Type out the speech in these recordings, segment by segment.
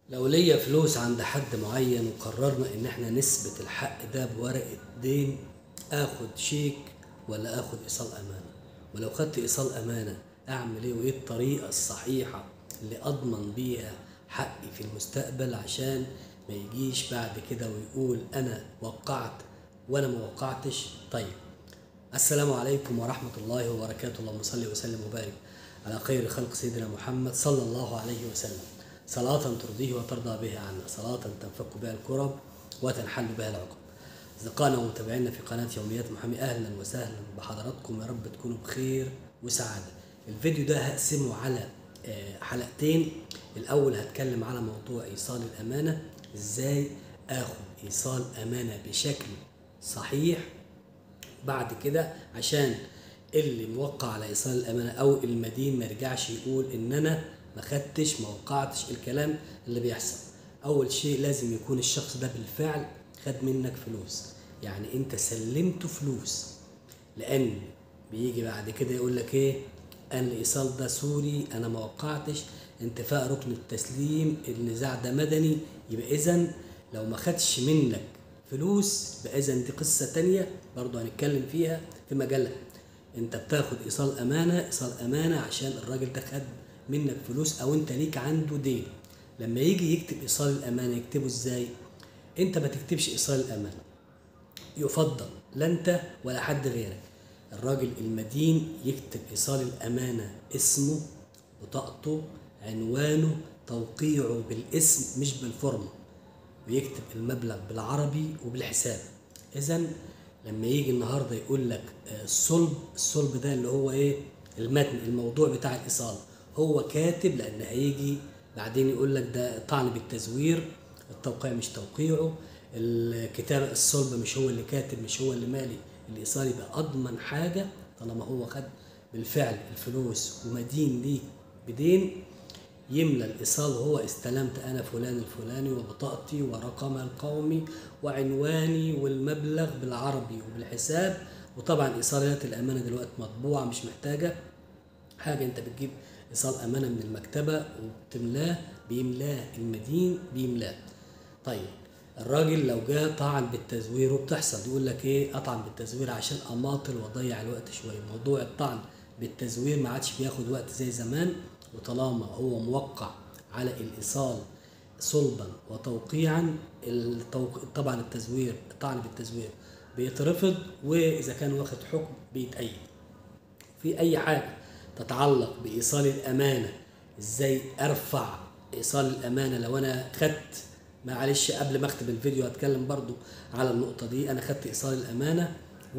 لو ليا فلوس عند حد معين وقررنا ان احنا نثبت الحق ده بورقة دين اخد شيك ولا اخد ايصال امانة ولو خدت ايصال امانة اعمل ايه وايه الطريقة الصحيحة اللي اضمن بيها حقي في المستقبل عشان ما يجيش بعد كده ويقول انا وقعت وانا ما وقعتش طيب السلام عليكم ورحمة الله وبركاته اللهم صل وسلم وبارك على خير خلق سيدنا محمد صلى الله عليه وسلم صلاة ترضيه وترضى بها عنا صلاة تنفك بها الكرب وتنحل بها العقب أصدقائنا ومتابعينا في قناة يوميات محامي أهلا وسهلا بحضراتكم يا رب تكونوا بخير وسعادة الفيديو ده هقسمه على آه، حلقتين الأول هتكلم على موضوع إيصال الأمانة إزاي آخد إيصال أمانة بشكل صحيح بعد كده عشان اللي موقع على ايصال الامانه او المدين ما يرجعش يقول ان انا ما خدتش ما وقعتش الكلام اللي بيحصل اول شيء لازم يكون الشخص ده بالفعل خد منك فلوس يعني انت سلمته فلوس لان بيجي بعد كده يقول لك ايه انا الايصال ده سوري انا ما وقعتش انتفاء ركن التسليم النزاع ده مدني يبقى اذا لو ما خدش منك فلوس يبقى اذا دي قصه تانية برضه هنتكلم فيها في مجالها انت بتاخد ايصال امانه ايصال امانه عشان الراجل ده خد منك فلوس او انت ليك عنده دين لما يجي يكتب ايصال الامانه يكتبه ازاي انت ما تكتبش ايصال الامانه يفضل لا انت ولا حد غيرك الراجل المدين يكتب ايصال الامانه اسمه بطاقته عنوانه توقيعه بالاسم مش بالفورمه ويكتب المبلغ بالعربي وبالحساب اذا لما يجي النهارده يقول لك آه، الصلب الصلب ده اللي هو ايه المتن الموضوع بتاع الايصال هو كاتب لان هيجي بعدين يقول لك ده طعن بالتزوير التوقيع مش توقيعه الكتابة الصلب مش هو اللي كاتب مش هو اللي مالي الايصال يبقى اضمن حاجه طالما هو خد بالفعل الفلوس ومدين ليك بدين يملى الايصال هو استلمت انا فلان الفلاني وبطاقتي ورقمها القومي وعنواني والمبلغ بالعربي وبالحساب وطبعا ايصالات الامانه دلوقتي مطبوعه مش محتاجه حاجه انت بتجيب ايصال امانه من المكتبه وبتملاه بيملاه المدين بيملاه طيب الراجل لو جاء طعن بالتزوير وبتحصل يقول لك ايه اطعن بالتزوير عشان اماطل واضيع الوقت شويه موضوع الطعن بالتزوير ما عادش بياخد وقت زي زمان وطالما هو موقع على الايصال صلبا وتوقيعا التوق... طبعا التزوير الطعن بالتزوير بيترفض واذا كان واخد حكم بيتأيد في اي حاجه تتعلق بايصال الامانه ازاي ارفع ايصال الامانه لو انا خدت معلش قبل ما اختم الفيديو هتكلم برضو على النقطه دي انا خدت ايصال الامانه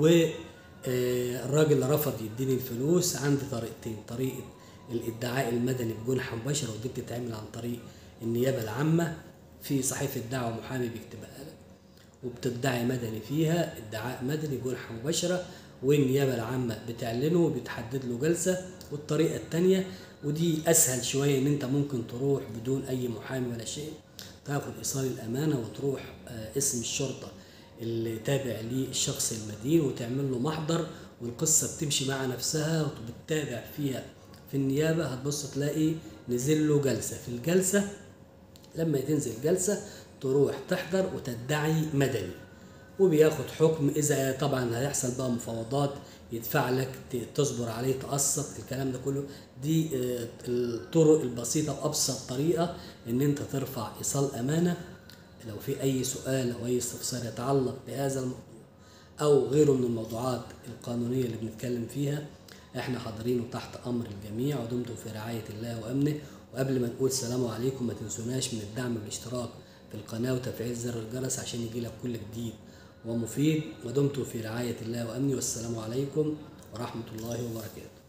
والراجل رفض يديني الفلوس عندي طريقتين طريقه الادعاء المدني بجنحه مباشره ودي بتتعمل عن طريق النيابه العامه في صحيفه دعوه محامي بيكتبها لك وبتدعي مدني فيها ادعاء مدني جنحه مباشره والنيابه العامه بتعلنه وبتحدد له جلسه والطريقه الثانيه ودي اسهل شويه ان انت ممكن تروح بدون اي محامي ولا شيء تاخد ايصال الامانه وتروح آه، اسم الشرطه اللي تابع للشخص المدين وتعمل له محضر والقصه بتمشي مع نفسها وبتتابع فيها في النيابه هتبص تلاقي نزل له جلسه في الجلسه لما تنزل جلسه تروح تحضر وتدعي مدني وبياخد حكم اذا طبعا هيحصل بقى مفاوضات يدفع لك ت- تصبر عليه تقسط الكلام ده كله دي آه، الطرق البسيطه وابسط طريقه ان انت ترفع ايصال امانه لو في اي سؤال او اي استفسار يتعلق بهذا الموضوع او غيره من الموضوعات القانونيه اللي بنتكلم فيها احنا حاضرين وتحت امر الجميع ودمتم في رعايه الله وامنه وقبل ما نقول سلام عليكم ما تنسوناش من الدعم بالاشتراك في القناه وتفعيل زر الجرس عشان يجيلك كل جديد ومفيد ودمتم في رعايه الله وامنه والسلام عليكم ورحمه الله وبركاته